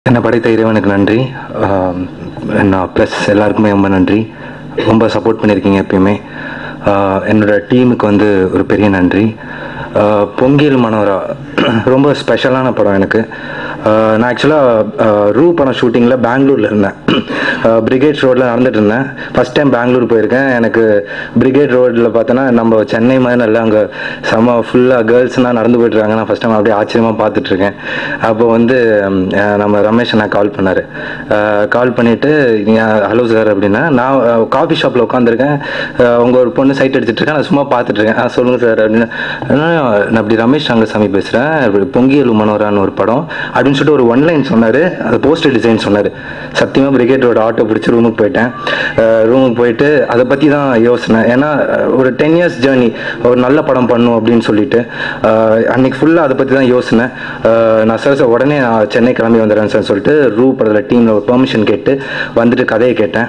என்னை படைத்த இறைவனுக்கு நன்றி ஆம், நான் ப்ளஸ் எல்லாருக்குமே ரொம்ப நன்றி ரொம்ப சப்போர்ட் பண்ணியிருக்கீங்க எப்பயுமே ஆ, என்னோட டீமுக்கு வந்து ஒரு பெரிய நன்றி ஆ, பொங்கியல் மனோரா ரொம்ப ஸ்பெஷலான படம் எனக்கு ஆ, நான் ஆக்சுவலாக ரூ படம் ஷூட்டிங்கில் பெங்களூரில் இருந்தேன் பிரிகேட் ரோட்டில் நடந்துட்டு இருந்தேன் ஃபஸ்ட் டைம் பெங்களூர் போயிருக்கேன் எனக்கு பிரிகேட் ரோட்டில் பார்த்தோன்னா நம்ம சென்னை மாதிரி நல்லா அங்கே செம ஃபுல்லாக கேர்ள்ஸ்லாம் நடந்து போயிட்டுருக்காங்க நான் ஃபஸ்ட் டைம் அப்படியே ஆச்சரியமாக பார்த்துட்ருக்கேன் அப்போ வந்து ம், அஹ், நம்ம ரமேஷ் அண்ணா கால் பண்ணார் கால் பண்ணிவிட்டு ஹலோ சார் அப்படின்னா நான் காஃபி ஷாப்பில் உட்காந்துருக்கேன் உங்கள் ஒரு பொண்ணு சைட் அடிச்சிட்டு இருக்கேன் நான் சும்மா பார்த்துட்ருக்கேன் ஆ சொல்லுங்கள் சார் அப்படின்னு நான் அப்படி ரமேஷ் ரங்கசாமி பேசுகிறேன் பொங்கியல் மனோரான்னு ஒரு படம் அப்படின்னு சொல்லிட்டு ஒரு ஒன் லைன் சொன்னார் அது போஸ்டர் டிசைன் சொன்னார் சத்தியமாக பிரிகேட்டோட ஆட்டோ பிடிச்சி ரூமுக்கு போயிட்டேன் ரூமுக்கு போயிட்டு அதை பற்றி தான் யோசனை ஏன்னா அஹ், ஒரு டென் இயர்ஸ் ஜேர்னி ஒரு நல்ல படம் பண்ணும் அப்படின்னு சொல்லிட்டு அஹ், அன்னைக்கு ஃபுல்லாக அதை பற்றி தான் யோசனை அஹ், நான் சார் சார் உடனே நான் சென்னை கிளம்பி வந்துடுறேன் சார் சொல்லிட்டு ரூ படத்தில் டீமில் ஒரு பெர்மிஷன் கேட்டு வந்துட்டு கதையை கேட்டேன்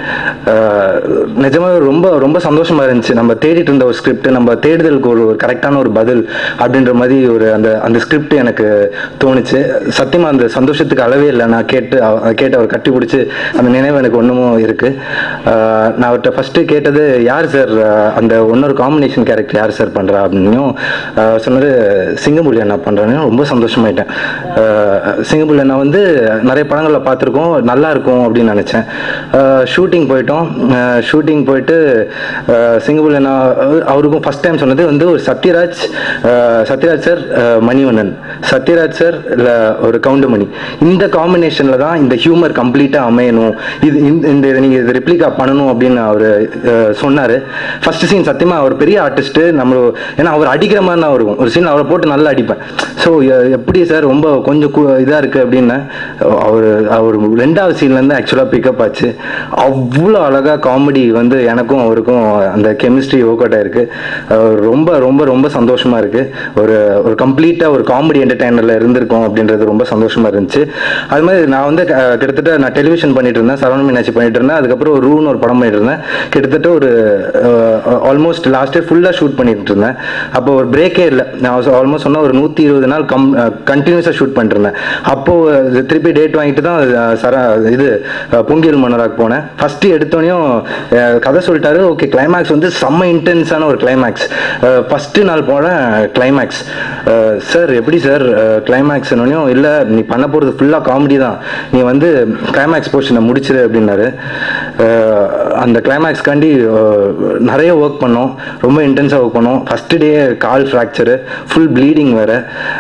அஹ், நிஜமாவே ரொம்ப ரொம்ப சந்தோஷமா இருந்துச்சு நம்ம தேடிட்டு இருந்த ஒரு ஸ்கிரிப்ட் நம்ம தேடுதலுக்கு ஒரு கரெக்டான ஒரு பதில் அப்படின்ற மாதிரி ஒரு அந்த அந்த ஸ்கிரிப்ட் எனக்கு தோணுச்சு சத்தியமா அந்த சந்தோஷத்துக்கு அளவே இல்லை நான் கேட்டு அவ- அதை கேட்டு அவர் கட்டி பிடிச்சி அந்த நினைவு எனக்கு ஒன்றுமும் இருக்கு அஹ், நான் அவர்கிட்ட ஃபர்ஸ்ட் கேட்டது யார் சார் அந்த இன்னொரு காம்பினேஷன் கேரக்டர் யார் சார் பண்றா அப்படின்னும் அஹ், சொன்னாரு சிங்கம்புலி அண்ணா பண்றேன்னு ரொம்ப சந்தோஷமாயிட்டேன் அஹ், சிங்கம்புலி அண்ணா வந்து நிறைய படங்களில் பார்த்துருக்கோம் நல்லா இருக்கும் அப்படின்னு நினச்சேன் ஷூட்டிங் போயிட்டோம் ஷூட்டிங் போயிட்டு அஹ், சிங்கப்பூர் நான் அவ- அவருக்கும் ஃபர்ஸ்ட் டைம் சொன்னது வந்து ஒரு சத்யராஜ் அஹ், சத்யராஜ் சார் அஹ், மணிவண்ணன் சத்யராஜ் சார் இல்லை ஒரு கவுண்டமணி இந்த காம்பினேஷனில் தான் இந்த ஹியூமர் கம்ப்ளீட்டாக அமையணும் இது இந்த- இந்த இதை நீங்கள் இது ரெப்ளிகா பண்ணணும் அப்படின்னு அவர் சொன்னார் ஃபர்ஸ்ட் சீன் சத்தியமாக அவர் பெரிய ஆர்டிஸ்ட்டு நம்ம ஏன்னா அவர் அடிக்கிற மாதிரி தான் இருக்கும் ஒரு சீன் அவரை போட்டு நல்லா அடிப்பேன் ஸோ எப்படி சார் ரொம்ப கொஞ்சம் இதாக இருக்குது அப்படின்னு அவர் அவர் ரெண்டாவது சீன்லேருந்து ஆக்சுவலாக பிக்கப் ஆச்சு அவ்வளோ அழகாக காமெடி வந்து எனக்கும் அவருக்கும் அந்த கெமிஸ்ட்ரி ஒர்க் அவுட் ஆயிருக்கு அஹ் ரொம்ப ரொம்ப ரொம்ப சந்தோஷமாக இருக்குது ஒரு ஒரு கம்ப்ளீட்டாக ஒரு காமெடி என்டர்டைனரில் இருந்திருக்கோம் அப்படின்றது ரொம்ப சந்தோஷமாக இருந்துச்சு அது மாதிரி நான் வந்து அஹ், கிட்டத்தட்ட நான் டெலிவிஷன் பண்ணிட்டு இருந்தேன் சரவண மீனாட்சி பண்ணிட்டு இருந்தேன் அதுக்கப்புறம் ஒரு ரூன்னு ஒரு படம் பண்ணிட்டு இருந்தேன் கிட்டத்தட்ட ஒரு ஆல்மோஸ்ட் லாஸ்ட் இயர் ஃபுல்லாக ஷூட் பண்ணிட்டு இருந்தேன் அப்போ ஒரு பிரேக்கே இல்லை நான் ஆல்மோஸ்ட் சொன்னால் ஒரு நூற்றி இருபது நாள் கம் கண்டினியூஸாக ஷூட் பண்ணிட்டு இருந்தேன் அப்போ இது திருப்பி டேட் வாங்கிட்டு தான் அஹ், சர இது அஹ், பொங்கியல் மன்னராக்கு போனேன் ஃபர்ஸ்ட் எடுத்தோடனையும் அஹ், கதை சொல்லிட்டாரு ஓகே கிளைமேக்ஸ் வந்து செம்ம இன்டென்ஸான ஒரு கிளைமேக்ஸ் ஃபர்ஸ்ட் நாள் போனேன் கிளைமேக்ஸ் சார் எப்படி சார் கிளைமேக்ஸ்னோடனையும் இல்லை நீ பண்ண போகிறது ஃபுல்லாக காமெடி தான் நீ வந்து கிளைமேக்ஸ் போர்ஷனை முடிச்சிரு அப்படின்னாரு அஹ், அந்த கிளைமேக்ஸ்க்காண்டி நிறைய ஒர்க் பண்ணோம் ரொம்ப இன்டென்ஸாக ஒர்க் பண்ணோம் ஃபர்ஸ்ட் டே கால் ஃப்ராக்சரு ஃபுல் ப்ளீடிங் வேறு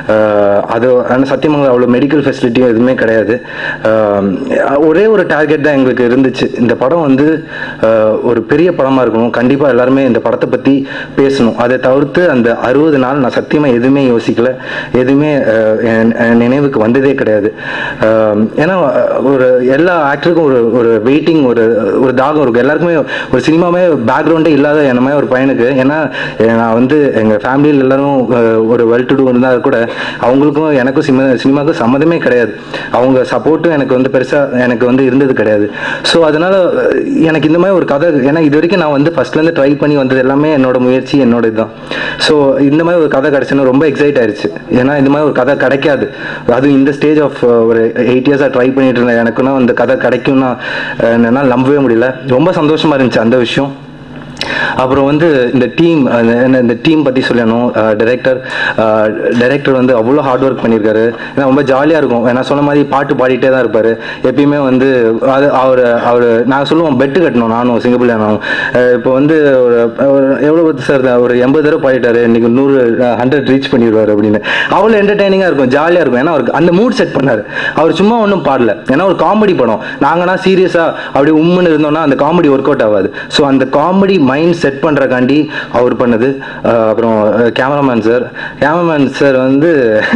அது ஆனால் சத்தியமங்கலம் அவ்வளோ மெடிக்கல் ஃபெசிலிட்டியும் எதுவுமே கிடையாது அஹ், ஒரே ஒரு டார்கெட் தான் எங்களுக்கு இருந்துச்சு இந்த படம் வந்து அஹ், ஒரு பெரிய படமாக இருக்கணும் கண்டிப்பாக எல்லாருமே இந்த படத்தை பற்றி பேசணும் அதை தவிர்த்து அந்த அறுபது நாள் நான் சத்தியமாக எதுவுமே யோசிக்கல எதுவுமே அஹ், என் என் நினைவுக்கு வந்ததே கிடையாது அஹ், ஏன்னா ஒரு எல்லா ஆக்டருக்கும் ஒரு ஒரு வெயிட்டிங் ஒரு ஒரு தாகம் இருக்கும் எல்லாருக்குமே ஒரு சினிமாவே பேக்ரவுண்டே இல்லாத என்ன மாதிரி ஒரு பையனுக்கு ஏன்னா அஹ், நான் வந்து எங்கள் ஃபேமிலியில் எல்லாரும் அஹ், ஒரு வெல் டு டூ இருந்தால் கூட அவங்களுக்கும் எனக்கும் சினிமா சினிமாவுக்கும் சம்மதமே கிடையாது அவங்க சப்போர்ட்டும் எனக்கு வந்து பெருசாக எனக்கு வந்து இருந்தது கிடையாது ஸோ அதனால அஹ், எனக்கு இந்த மாதிரி ஒரு கதை ஏன்னா இது வரைக்கும் நான் வந்து ஃபர்ஸ்ட்லேருந்து ட்ரை பண்ணி வந்தது எல்லாமே என்னோட முயற்சி என்னோட இதுதான் ஸோ இந்த மாதிரி ஒரு கதை கிடச்சுன்னு ரொம்ப எக்ஸைட் ஆயிருச்சு ஏன்னா இந்த மாதிரி ஒரு கதை கிடைக்காது அதுவும் இந்த ஸ்டேஜ் ஆஃப் ஒரு எயிட் இயர்ஸாக ட்ரை பண்ணிட்டு இருந்தேன் எனக்குன்னா இந்த கதை கிடைக்கும்னா அஹ், என்னால் நம்பவே முடியல ரொம்ப சந்தோஷமா இருந்துச்சு அந்த விஷயம் அப்புறம் வந்து இந்த டீம் இந்த டீம் பற்றி சொல்லணும் டைரக்டர் டைரக்டர் வந்து அவ்வளோ ஹார்ட் ஒர்க் பண்ணியிருக்காரு ஏன்னா ரொம்ப ஜாலியாக இருக்கும் நான் சொன்ன மாதிரி பாட்டு பாடிட்டே தான் இருப்பார் எப்பயுமே வந்து அது அவர் அவர் நான் சொல்லுவோம் பெட்டு கட்டணும் நானும் சிங்கப்பூர் நானும் இப்போ வந்து ஒரு ஒரு எவ்வளோ சார் ஒரு எண்பது தடவை பாடிட்டாரு இன்னைக்கு நூறு ஹண்ட்ரட் ரீச் பண்ணிடுவார் அப்படின்னு அவ்வளோ என்டர்டைனிங்காக இருக்கும் ஜாலியாக இருக்கும் ஏன்னா அவருக்கு அந்த மூட் செட் பண்ணார் அவர் சும்மா ஒன்றும் பாடல ஏன்னா ஒரு காமெடி படம் நாங்கன்னா சீரியஸாக அப்படி உம்முன்னு இருந்தோம்னா அந்த காமெடி ஒர்க் அவுட் ஆகாது ஸோ அந்த காமெடி மைண்ட் செட் பண்ணுறக்காண்டி அவர் பண்ணது அஹ் அப்புறம் கேமராமேன் சார் கேமராமேன் சார் வந்து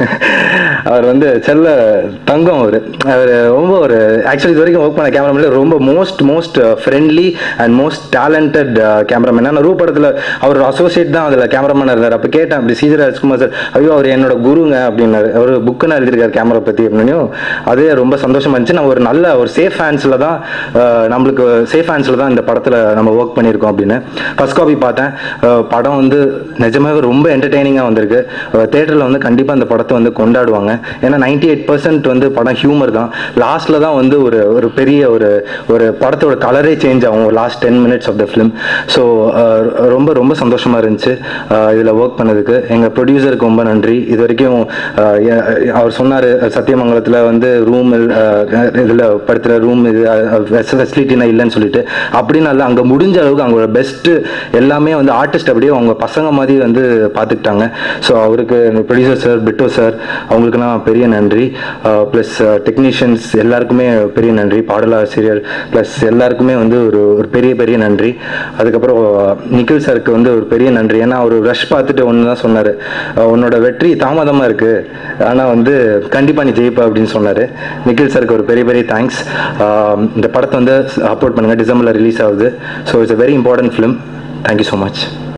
அவர் வந்து செல்ல தங்கம் அவர் அவர் ரொம்ப ஒரு ஆக்சுவலி இது வரைக்கும் ஒர்க் பண்ண கேமராமேன் ரொம்ப most most friendly and most talented cameraman நான் ரூ படத்தில் அவர் அசோசியேட் தான் அதில் கேமராமேனாக இருந்தார் அப்போ கேட்டேன் அப்படி சீதர் ராஜ்குமார் சார் ஐயோ அவர் என்னோட குருங்க அப்படின்னாரு அவர் புக்குன்னு எழுதியிருக்காரு கேமரா பற்றி அப்படின்னும் அதே ரொம்ப சந்தோஷமா இருந்துச்சு நான் ஒரு நல்ல ஒரு சேஃப் ஹேண்ட்ஸில் தான் அஹ், நம்மளுக்கு சேஃப் ஹேண்ட்ஸில் தான் இந்த படத்தில் நம்ம ஒர்க் பண்ணியிருக்கோம் அப்படின்னு ஃபர்ஸ்ட் காப்பி பார்த்தேன் அஹ் படம் வந்து நிஜமாவே ரொம்ப என்டர்டெய்னிங்காக வந்திருக்கு தேட்டரில் வந்து கண்டிப்பாக அந்த படத்தை வந்து கொண்டாடுவாங்க ஏன்னா நைன்டி எயிட் பர்சன்ட் வந்து படம் ஹியூமர் தான் லாஸ்ட்டில் தான் வந்து ஒரு ஒரு பெரிய ஒரு ஒரு படத்தோட கலரே சேஞ்ச் ஆகும் last ten minutes of the film so ரொம்ப ரொம்ப சந்தோஷமாக இருந்துச்சு இதில் ஒர்க் பண்ணதுக்கு எங்கள் ப்ரொடியூசருக்கு ரொம்ப நன்றி இது வரைக்கும் அஹ், எ- அவர் சொன்னார் சத்தியமங்கலத்தில் வந்து ரூம் இதில் படுத்துகிற ரூம் இது ஃபெசிலிட்டினா இல்லைன்னு சொல்லிட்டு அப்படின்னு இல்லை அங்கே முடிஞ்ச அளவுக்கு அவங்களோட பெஸ்ட்டு எல்லாமே வந்து ஆர்டிஸ்ட் அப்படியே அவங்க பசங்க மாதிரி வந்து பார்த்துக்கிட்டாங்க ஸோ அவருக்கு ப்ரொடியூசர் சார் பிட்டோ சார் அவங்களுக்குலாம் பெரிய நன்றி ப்ளஸ் டெக்னீஷியன்ஸ் எல்லாருக்குமே பெரிய நன்றி பாடலாசிரியர் ப்ளஸ் எல்லாருக்குமே வந்து ஒரு ஒரு பெரிய பெரிய நன்றி அதுக்கப்புறம் அஹ், நிখিல் சாருக்கு வந்து ஒரு பெரிய நன்றி ஏன்னா அவர் ரஷ் பார்த்துட்டு ஒன்று தான் சொன்னார் உன்னோட வெற்றி தாமதமாக இருக்குது ஆனால் வந்து கண்டிப்பாக நீ ஜெயிப்ப அப்படின்னு சொன்னார் நிখিல் சாருக்கு ஒரு பெரிய பெரிய தேங்க்ஸ் இந்த படத்தை வந்து சப்போர்ட் பண்ணுங்கள் டிசம்பரில் ரிலீஸ் ஆகுது so it's a very important film thank you so much